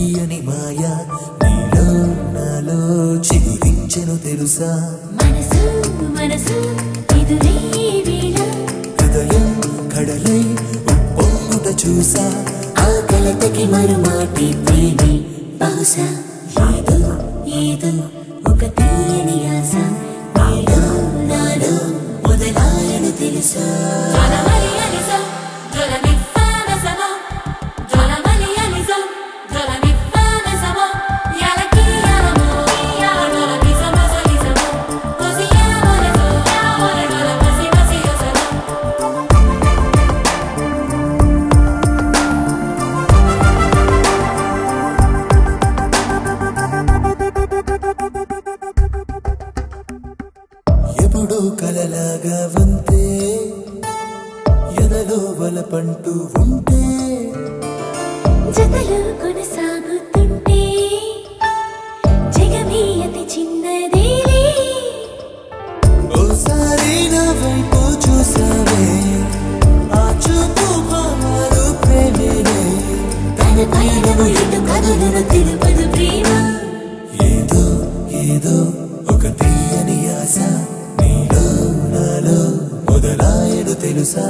విడదీయని మాయ నీలో నాలో చిగురించెను తెలుసా మనసు మనసు ఎదురే వేళ హృదయం కడలై ఉప్పొంగుట చూసా ఆ కలతకి మరుమాటి ప్రేమి బహుశా ఏదో ఏదో ఒక తీయని ఆశ నీలో నాలో మొదలాయను తెలుసా ఎప్పుడూ కలలాగా ఉంటే ఎదలో వలపంటూ ఉంటే జతలు కొనసాగుతుంటే జగమే అతి చిన్నదేలే ఓసారి నా వైపు చూసావే ఆ చూపు మారు ప్రేమేనే తన పయనము ఎటు కదులును తెలుపదు ప్రేమ ఏదో ఏదో ఒక తీయని ఆశ నీలో నాలో మొదలాయడు తెలుసా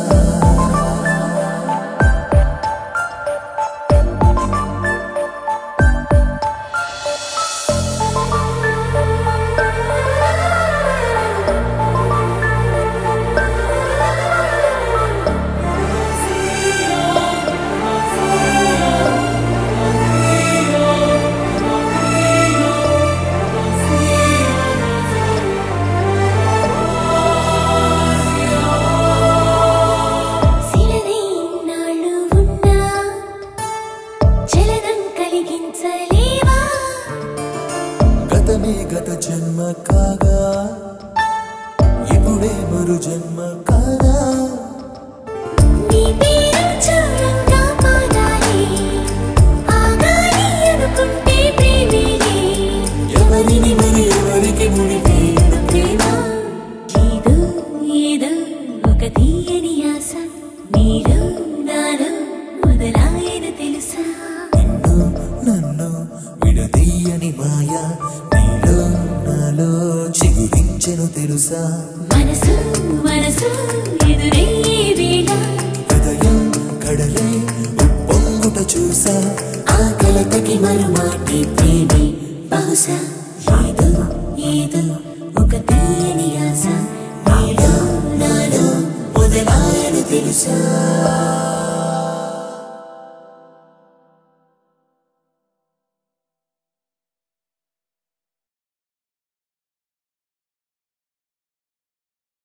శిలనే ఇన్నాళ్ళు ఉన్నా చలనం కలిగించలేవా గతమే గత జన్మ కాగా ఇప్పుడే మరు జన్మ కాగా నీ పేరు చూడంగా పాడాలి ఆగాలి అనుకుంటే ప్రేమేలే ఎవరిని మరి ఎవరికి ముడిపేయడు ప్రేమ ఏదో ఏదో ఒక తీయని ఆశ నీలో నాలో మొదలాయన తెలుసా నిన్ను నన్ను విడదీయని మాయ నీలో నాలో చిగురించెను తెలుసా మనసు మనసు ఎదురే వేళ హృదయం కడలై ఉప్పొంగుట చూసా ఆ కలతకి మరుమాటి ప్రేమి బహుశా ఏదో ఏదో ఒక తీయని ఆశ నీలో నాలో మొదలాయన తెలుసా